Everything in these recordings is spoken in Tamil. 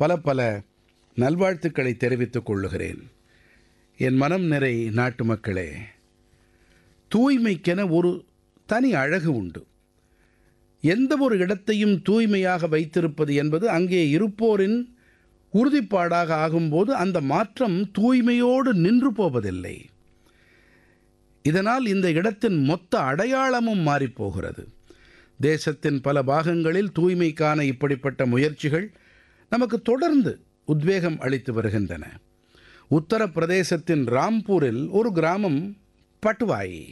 பல பல நல்வாழ்த்துக்களை தெரிவித்துக் கொள்ளுகிறேன் என் மனம் நிறை நாட்டு மக்களே தூய்மைக்கென ஒரு தனி அழகு உண்டு எந்த ஒரு இடத்தையும் தூய்மையாக வைத்திருப்பது என்பது அங்கே இருப்போரின் உறுதிப்பாடாக ஆகும்போது அந்த மாற்றம் தூய்மையோடு நின்று போவதில்லை இதனால் இந்த இடத்தின் மொத்த அடையாளமும் மாறிப்போகிறது தேசத்தின் பல பாகங்களில் தூய்மைக்கான இப்படிப்பட்ட முயற்சிகள் நமக்கு தொடர்ந்து உத்வேகம் அளித்து வருகின்றன உத்தரப்பிரதேசத்தின் ராம்பூரில் ஒரு கிராமம் பட்வாயி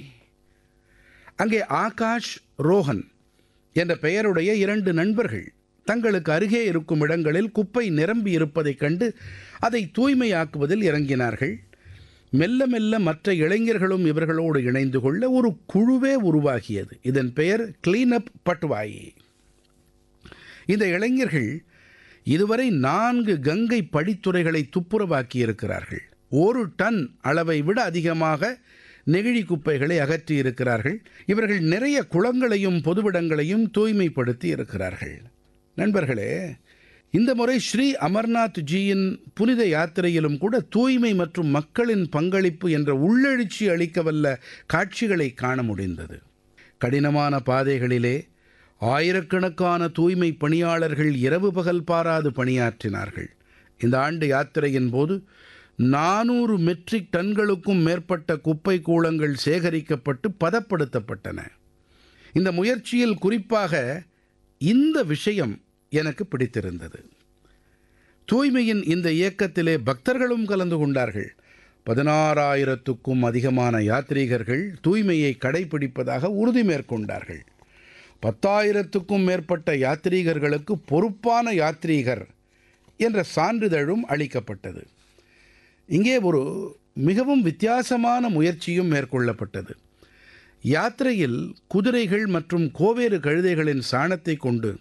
அங்கே ஆகாஷ் ரோஹன் என்ற பெயருடைய இரண்டு நண்பர்கள் தங்களுக்கு அருகே இருக்கும் இடங்களில் குப்பை நிரம்பி இருப்பதைக் கண்டு அதை தூய்மையாக்குவதில் இறங்கினார்கள் மெல்ல மெல்ல மற்ற இளைஞர்களும் இவர்களோடு இணைந்து கொள்ள ஒரு குழுவே உருவாகியது இதன் பெயர் கிளீன் அப் பட்வாயி இந்த இளைஞர்கள் இதுவரை நான்கு கங்கை படித்துறைகளை துப்புரவாக்கி இருக்கிறார்கள் ஒரு டன் அளவை விட அதிகமாக நெகிழி குப்பைகளை அகற்றி இருக்கிறார்கள் இவர்கள் நிறைய குளங்களையும் பொதுவிடங்களையும் தூய்மைப்படுத்தி இருக்கிறார்கள் நண்பர்களே இந்த முறை ஸ்ரீ அமர்நாத் ஜியின் புனித யாத்திரையிலும் கூட தூய்மை மற்றும் மக்களின் பங்களிப்பு என்ற உள்ளெழுச்சி அளிக்கவல்ல காட்சிகளை காண முடிந்தது கடினமான பாதைகளிலே ஆயிரக்கணக்கான தூய்மை பணியாளர்கள் இரவு பகல் பாராது பணியாற்றினார்கள் இந்த ஆண்டு யாத்திரையின் போது நானூறு மெட்ரிக் டன்களுக்கும் மேற்பட்ட குப்பை கூளங்கள் சேகரிக்கப்பட்டு பதப்படுத்தப்பட்டன இந்த முயற்சியில் குறிப்பாக இந்த விஷயம் எனக்கு பிடித்திருந்தது தூய்மையின் இந்த இயக்கத்திலே பக்தர்களும் கலந்து கொண்டார்கள் பதினாறாயிரத்துக்கும் அதிகமான யாத்ரீகர்கள் தூய்மையை கடைபிடிப்பதாக உறுதி மேற்கொண்டார்கள் பத்தாயிரத்துக்கும் மேற்பட்ட யாத்ரீகர்களுக்கு பொறுப்பான யாத்ரீகர் என்ற சான்றிதழும் அளிக்கப்பட்டது இங்கே ஒரு மிகவும் வித்தியாசமான முயற்சியும் மேற்கொள்ளப்பட்டது யாத்திரையில் குதிரைகள் மற்றும் கோவேறு கழுதைகளின் சாணத்தை கொண்டு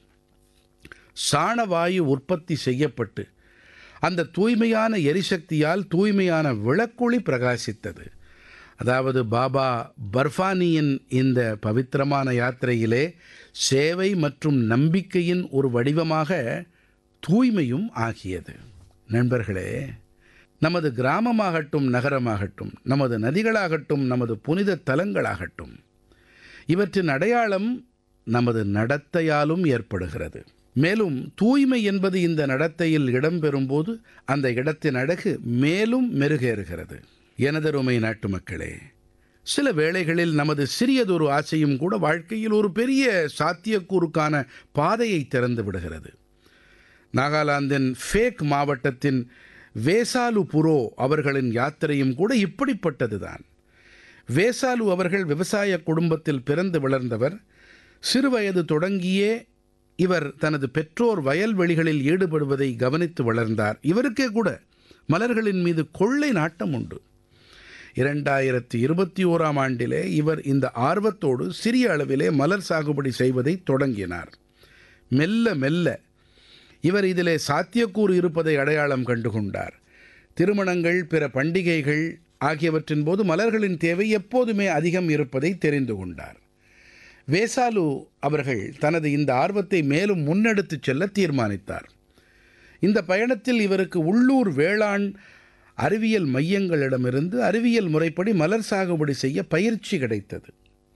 சாணவாயு உற்பத்தி செய்யப்பட்டு அந்த தூய்மையான எரிசக்தியால் தூய்மையான விளக்கொளி பிரகாசித்தது அதாவது பாபா பர்ஃபானியின் இந்த பவித்திரமான யாத்திரையிலே சேவை மற்றும் நம்பிக்கையின் ஒரு வடிவமாக தூய்மையும் ஆகியது நண்பர்களே நமது கிராமமாகட்டும் நகரமாகட்டும் நமது நதிகளாகட்டும் நமது புனித தலங்களாகட்டும் இவற்றின் அடையாளம் நமது நடத்தையாலும் ஏற்படுகிறது மேலும் தூய்மை என்பது இந்த நடத்தையில் இடம்பெறும்போது அந்த இடத்தின் அழகு மேலும் மெருகேறுகிறது எனதருமை நாட்டு மக்களே சில வேளைகளில் நமது சிறியதொரு ஆசையும் கூட வாழ்க்கையில் ஒரு பெரிய சாத்தியக்கூறுக்கான பாதையை திறந்து விடுகிறது நாகாலாந்தின் ஃபேக் மாவட்டத்தின் வேசாலு புரோ அவர்களின் யாத்திரையும் கூட இப்படிப்பட்டதுதான் வேசாலு அவர்கள் விவசாய குடும்பத்தில் பிறந்து வளர்ந்தவர் சிறுவயது தொடங்கியே இவர் தனது பெற்றோர் வயல்வெளிகளில் ஈடுபடுவதை கவனித்து வளர்ந்தார் இவருக்கே கூட மலர்களின் மீது கொள்ளை நாட்டம் உண்டு இரண்டாயிரத்தி இருபத்தி ஓராம் ஆண்டிலே இவர் இந்த ஆர்வத்தோடு சிறிய அளவிலே மலர் சாகுபடி செய்வதை தொடங்கினார் மெல்ல மெல்ல இவர் இதிலே சாத்தியக்கூறு இருப்பதை அடையாளம் கண்டுகொண்டார் திருமணங்கள் பிற பண்டிகைகள் ஆகியவற்றின் போது மலர்களின் தேவை எப்போதுமே அதிகம் இருப்பதை தெரிந்து கொண்டார் வேசாலு அவர்கள் தனது இந்த ஆர்வத்தை மேலும் முன்னெடுத்துச் செல்ல தீர்மானித்தார் இந்த பயணத்தில் இவருக்கு உள்ளூர் வேளாண் அறிவியல் மையங்களிடமிருந்து அறிவியல் முறைப்படி மலர் சாகுபடி செய்ய பயிற்சி கிடைத்தது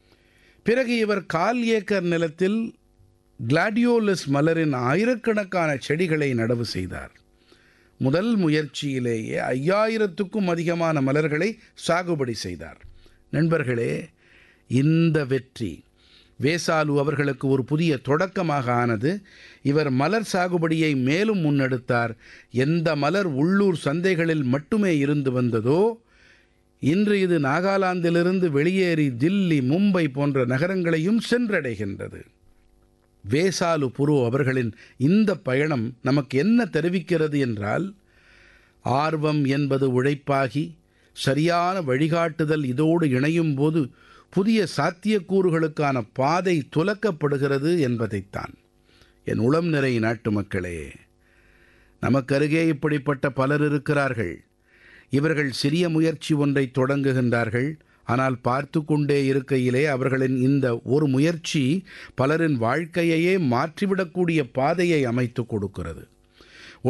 பிறகு இவர் கால் ஏக்கர் நிலத்தில் கிளாடியோலஸ் மலரின் ஆயிரக்கணக்கான செடிகளை நடவு செய்தார் முதல் முயற்சியிலேயே ஐயாயிரத்துக்கும் அதிகமான மலர்களை சாகுபடி செய்தார் நண்பர்களே இந்த வெற்றி வேசாலு அவர்களுக்கு ஒரு புதிய தொடக்கமாக ஆனது இவர் மலர் சாகுபடியை மேலும் முன்னெடுத்தார் எந்த மலர் உள்ளூர் சந்தைகளில் மட்டுமே இருந்து வந்ததோ இன்று இது நாகாலாந்திலிருந்து வெளியேறி தில்லி மும்பை போன்ற நகரங்களையும் சென்றடைகின்றது வேசாலு புரு அவர்களின் இந்த பயணம் நமக்கு என்ன தெரிவிக்கிறது என்றால் ஆர்வம் என்பது உழைப்பாகி சரியான வழிகாட்டுதல் இதோடு இணையும் போது புதிய சாத்தியக்கூறுகளுக்கான பாதை துலக்கப்படுகிறது என்பதைத்தான் என் உளம் நிறை நாட்டு மக்களே நமக்கருகே இப்படிப்பட்ட பலர் இருக்கிறார்கள் இவர்கள் சிறிய முயற்சி ஒன்றை தொடங்குகின்றார்கள் ஆனால் பார்த்து கொண்டே இருக்கையிலே அவர்களின் இந்த ஒரு முயற்சி பலரின் வாழ்க்கையையே மாற்றிவிடக்கூடிய பாதையை அமைத்து கொடுக்கிறது